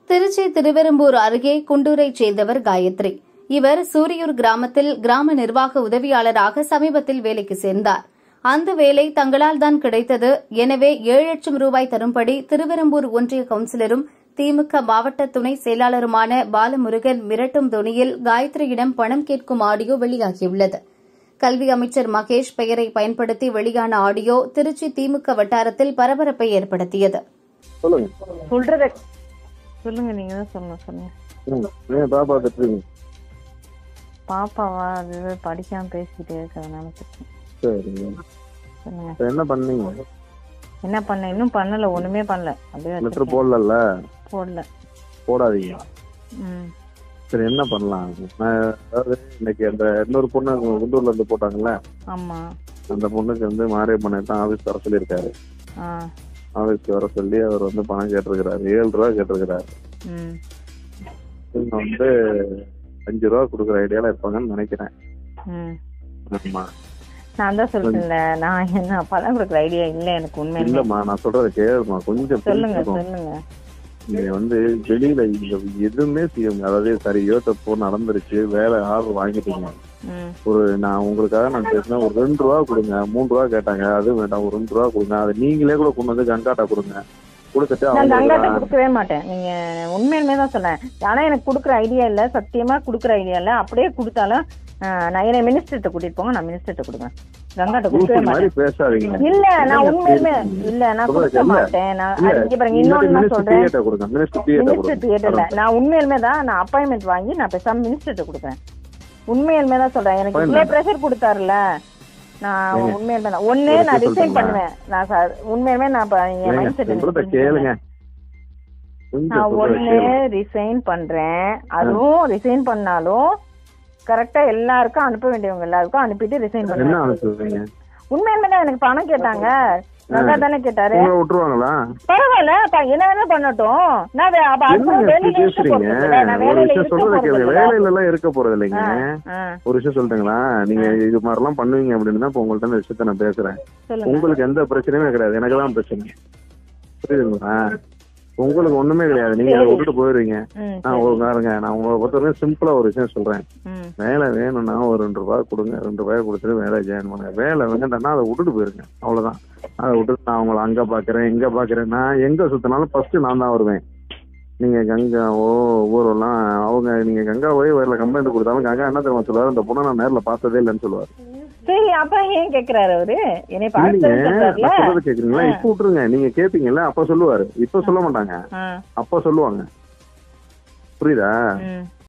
திருச்சி திருவெரும்பூர் அருகே குண்டூரைச் சேர்ந்தவர் காயத்ரி இவர் சூரியூர் கிராமத்தில் கிராம நிர்வாக உதவியாளராக சமீபத்தில் வேலைக்கு சேர்ந்தார் அந்த வேலை தங்களால் தான் கிடைத்தது எனவே ஏழு லட்சம் ரூபாய் தரும்படி திருவெரும்பூர் ஒன்றிய கவுன்சிலரும் திமுக மாவட்ட துணை செயலாளருமான பாலமுருகன் மிரட்டும் தொனியில் காயத்ரியிடம் பணம் கேட்கும் ஆடியோ வெளியாகியுள்ளது கல்வி அமைச்சர் மகேஷ் பெயரை பயன்படுத்தி வெளியான ஆடியோ திருச்சி திமுக வட்டாரத்தில் பரபரப்பை ஏற்படுத்தியது சொல்லுங்க சொல்றத சொல்லுங்க நீங்க தான் சொல்லணும் சொல்லுங்க ம். ஏன் பாப்பா திட்டுறீங்க பாப்பாவா அது படிக்காம பேசிக்கிட்டே இருக்கிறதுனால திட்டுறேன். சரிங்க சொல்லுங்க இப்ப என்ன பண்ணீங்க என்ன பண்ண இன்னும் பண்ணல ஒண்ணுமே பண்ணல அப்படியே லெட்டர் வச்சிருக்கேன். போடல போடல போடாதீங்க ம் சரி என்ன பண்ணலாம் நான் அதாவது இன்னைக்கு அந்த இன்னொரு பொண்ணு குண்டூர்ல இருந்து போட்டாங்கல்ல ஆமா அந்த பொண்ணுக்கு வந்து மாரியம்மனை தான் ஆபீஸ் வர சொல்லியிருக்காரு ஆ ஆபீஸ்க்கு வர சொல்லி அவர் வந்து பணம் கேட்டிருக்கிறாரு ஏழு ரூபா கேட்டிருக்கிறாரு ம் இவங்க வந்து அஞ்சு ரூபா கொடுக்குற ஐடியால இருப்பாங்கன்னு நினைக்கிறேன் ம் ஆமா நான் தான் சொல்லிட்டேன்ல நான் என்ன பணம் கொடுக்குற ஐடியா இல்ல எனக்கு உண்மையிலே இல்லம்மா நான் சொல்றத கேளுமா கொஞ்சம் சொல்லுங்க புரிஞ்சுக்கோ. சொல்லுங்க நீங்க வந்து வெளியில இங்க எதுவுமே செய்ய முடியாது அதாவது சரியோ தப்போ நடந்துருச்சு வேலை ஆர்டர் வாங்கிட்டீங்க ம் ஒரு நான் உங்களுக்காக நான் பேசினேன் ஒரு ரெண்டு ரூபா கொடுங்க மூணு ரூபா கேட்டாங்க அது வேண்டாம் ஒரு ரெண்டு ரூபா கொடுங்க அதை நீங்களே கூட கொண்டு வந்து கங்காட்டா கொடுங்க கொடுத்துட்டு நான் அவங்க தங்காட்ட கொடுக்கவே மாட்டேன் நீங்க உண்மையுமே தான் சொன்னேன் ஆனா எனக்கு கொடுக்குற ஐடியா இல்ல சத்தியமா கொடுக்குற ஐடியா இல்ல அப்படியே கொடுத்தாலும் ஆஹ், நான் என்ன மினிஸ்டர்கிட்ட கூட்டிட்டு போங்க நான் மினிஸ்டர்கிட்ட கொடுப்பேன் கங்காட்ட கொடுக்கவே லூசு மாதிரி மாட்டேன் பேசாதீங்க இல்ல நான் இல்ல, உண்மையுமே இல்ல நான் சொல்றது கொடுக்க இல்ல. மாட்டேன் நான் இல்ல, அது இங்க பாருங்க இன்னொன்னு நான் மினிஸ்டர் சொல்றேன் தியேட்டர் கொடுங்க மினிஸ்டர் தியேட்டர் மினிஸ்டர் தியேட்டர்ல கொடுங்க நான் உண்மையிலுமே தான் நான் அப்பாயின்மெண்ட் வாங்கி நான் பேசாம மினிஸ்டர்கிட்ட கொடுப்பேன் உண்மையிலுமே தான் சொல்றேன் எனக்கு இவ்வளவு Appointment. ப்ரெஷர் கொடுத்தாருல நான் ஏங்க, உண்மையிலுமே தான் ஒண்ணு ஒரு நான் விஷயம் ரிசைன் சொல்லட்டுங்களா? பண்ணுவேன் நான் ச- உண்மையுமே நான் இப்ப என் ஏங்க, மைண்ட் செட் சொல்றத கேளுங்க கொஞ்சம் நான் சொல்றத ஒண்ணு கேளுங்க. ரிசைன் பண்றேன் அதுவும் ரிசைன் பண்ணாலும் கரெக்டா எல்லாருக்கும் அனுப்ப வேண்டியவங்க எல்லாருக்கும் அனுப்பிட்டு ரிசைன் என்ன பண்றேன் அனுப்புவீங்க உண்மையுமே தான் எனக்கு பணம் கேட்டாங்க நல்லா தானே கேட்டாரு உங்களை விட்டுருவாங்களா பரவாயில்ல அப்ப என்ன வேணா பண்ணட்டும் நான் வே- அப்ப அடுத்த என்னங்க வேலையில இப்படி இருக்க பேசுறீங்க போறது இல்ல. நான் ஒரு வேலையில விஷயம் இருக்க சொல்றத போறது கேளுங்க இல்ல. வேலையில எல்லாம் இருக்க போறது இல்லைங்க ஆ, ஒரு விஷயம் சொல்லிட்டுங்களா நீங்க இது மாதிரி எல்லாம் பண்ணுவீங்க அப்படின்னு தான் இப்ப உங்கள்ட்ட இந்த விஷயத்த நான் பேசுறேன் சொல்லுங்க உங்களுக்கு எந்த பிரச்சனையுமே கிடையாது எனக்கு தான் பிரச்சனை புரியுதுங்களா உங்களுக்கு ஒண்ணுமே கிடையாது நீங்க அதை விட்டுட்டு போயிருவீங்க ம், நான் சரி. ஒரு பாருங்க நான் உங்களை பொறுத்தவரைக்கும் சிம்பிளா ஒரு விஷயம் சொல்றேன் ம், வேலை வேணும்னா ஒரு ரெண்டு ரூபாய் கொடுங்க ரெண்டு ரூபாய் கொடுத்துட்டு வேலை ஜாயின் பண்ணுங்க வேலை வேண்டாம்னா அதை விட்டுட்டு போயிருங்க அவ்வளவுதான் அதை விட்டுட்டு நான் உங்களை அங்க பாக்குறேன் இங்க பாக்குறேன் நான் எங்க சுத்தினாலும் ஃபர்ஸ்ட் நான் தான் வருவேன் நீங்க கங்கா ஓ ஊரெல்லாம் அவங்க நீங்க கங்கா போய் வரல கம்ப்ளைண்ட் கொடுத்தாலும் கங்கா என்ன தெரியுமா சொல்லுவாரு இந்த பொண்ணை நான் நேர்ல பார்த்ததே இல்லைன்னு சொல்லுவாரு சரி அப்புறம் ஏன் கேக்குறாரு அவரு என்னை இல்லைங்க பார்த்து நான் சொல்றது கேக்குறீங்களா இப்ப விட்டுருங்க நீங்க கேப்பீங்கல்ல அப்ப சொல்லுவாரு இப்ப சொல்ல மாட்டாங்க அப்ப சொல்லுவாங்க புரியுதா